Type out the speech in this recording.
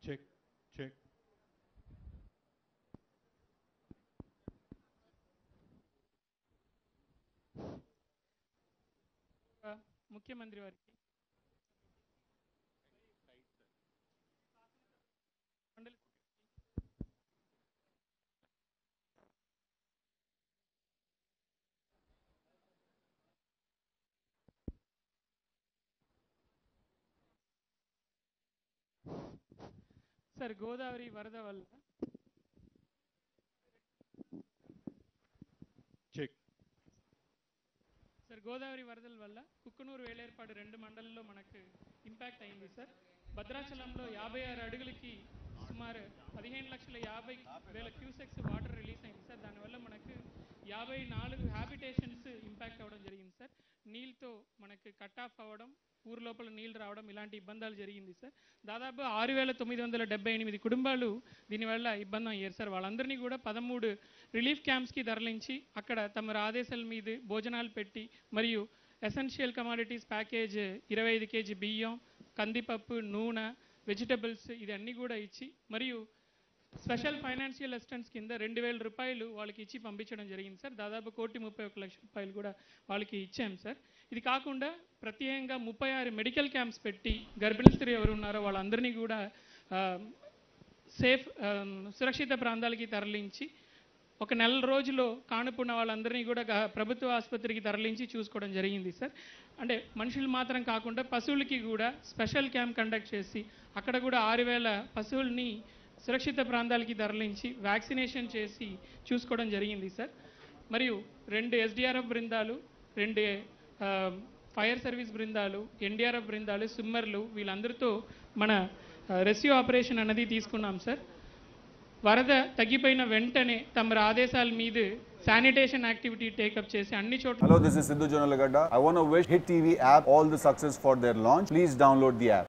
Check check ముఖ్యమంత్రి వారికి మండలి సార్ గోదావరి వరద వల్ల చెక్ సార్ గోదావరి వరదల వల్ల కుక్కునూరు వేలేర్పాడు రెండు మండలంలో మనకు ఇంపాక్ట్ అయింది సార్ భద్రాచలంలో యాభై ఆరు అడుగులకి సుమారు పదిహేను లక్షల యాభై వేల క్యూసెక్స్ వాటర్ రిలీజ్ అయింది సార్ దానివల్ల మనకు యాభై నాలుగు హ్యాబిటేషన్స్ ఇంపాక్ట్ అవ్వడం జరిగింది సార్ నీళ్ళతో మనకి కట్ ఆఫ్ అవ్వడం ఊరు లోపల నీళ్ళు రావడం ఇలాంటి ఇబ్బందులు జరిగింది సార్ దాదాపు ఆరు వేల తొమ్మిది వందల డెబ్బై ఎనిమిది కుటుంబాలు దీనివల్ల ఇబ్బంది అయ్యారు సార్ వాళ్ళందరినీ కూడా పదమూడు రిలీఫ్ క్యాంప్స్కి తరలించి అక్కడ తమ ఆదేశాల మీద భోజనాలు పెట్టి మరియు ఎసెన్షియల్ కమాడిటీస్ ప్యాకేజ్ ఇరవై ఐదు కేజీ బియ్యం కందిపప్పు నూనె వెజిటబుల్స్ ఇదన్నీ కూడా ఇచ్చి మరియు స్పెషల్ ఫైనాన్షియల్ అసిస్టెన్స్ కింద రెండు వేల రూపాయలు వాళ్ళకి ఇచ్చి పంపించడం జరిగింది సార్ దాదాపు కోటి ముప్పై ఒక లక్ష రూపాయలు కూడా వాళ్ళకి ఇచ్చాం సార్ ఇది కాకుండా ప్రత్యేకంగా ముప్పై ఆరు మెడికల్ క్యాంప్స్ పెట్టి గర్భిణీ స్త్రీ ఎవరు ఉన్నారో వాళ్ళందరినీ కూడా ఆ, సేఫ్ ఆ, సురక్షిత ప్రాంతాలకి తరలించి ఒక నెల రోజులు కానుపున్న వాళ్ళందరినీ కూడా గ- ప్రభుత్వ ఆసుపత్రికి తరలించి చూసుకోవడం జరిగింది సార్ అంటే మనుషులు మాత్రం కాకుండా పశువులకి కూడా స్పెషల్ క్యాంప్ కండక్ట్ చేసి అక్కడ కూడా ఆరు వేల పశువుల్ని సురక్షిత ప్రాంతాలకి తరలించి వ్యాక్సినేషన్ చేసి చూసుకోవడం జరిగింది సార్ మరియు రెండు ఎస్డిఆర్ఎఫ్ బృందాలు రెండు ఆ, ఫైర్ సర్వీస్ బృందాలు ఎన్డీఆర్ఎఫ్ బృందాలు స్విమ్మర్లు వీళ్ళందరితో మన రెస్క్యూ ఆపరేషన్ అన్నది తీసుకున్నాం సార్ వరద తగ్గిపోయిన వెంటనే తమ ఆదేశాల మీద శానిటేషన్ యాక్టివిటీ టేకప్ చేసి అన్ని చోట్ల Hello, this is Sidhu Jonalagada. I want to wish Hit TV app all the success for their launch. Please download the app.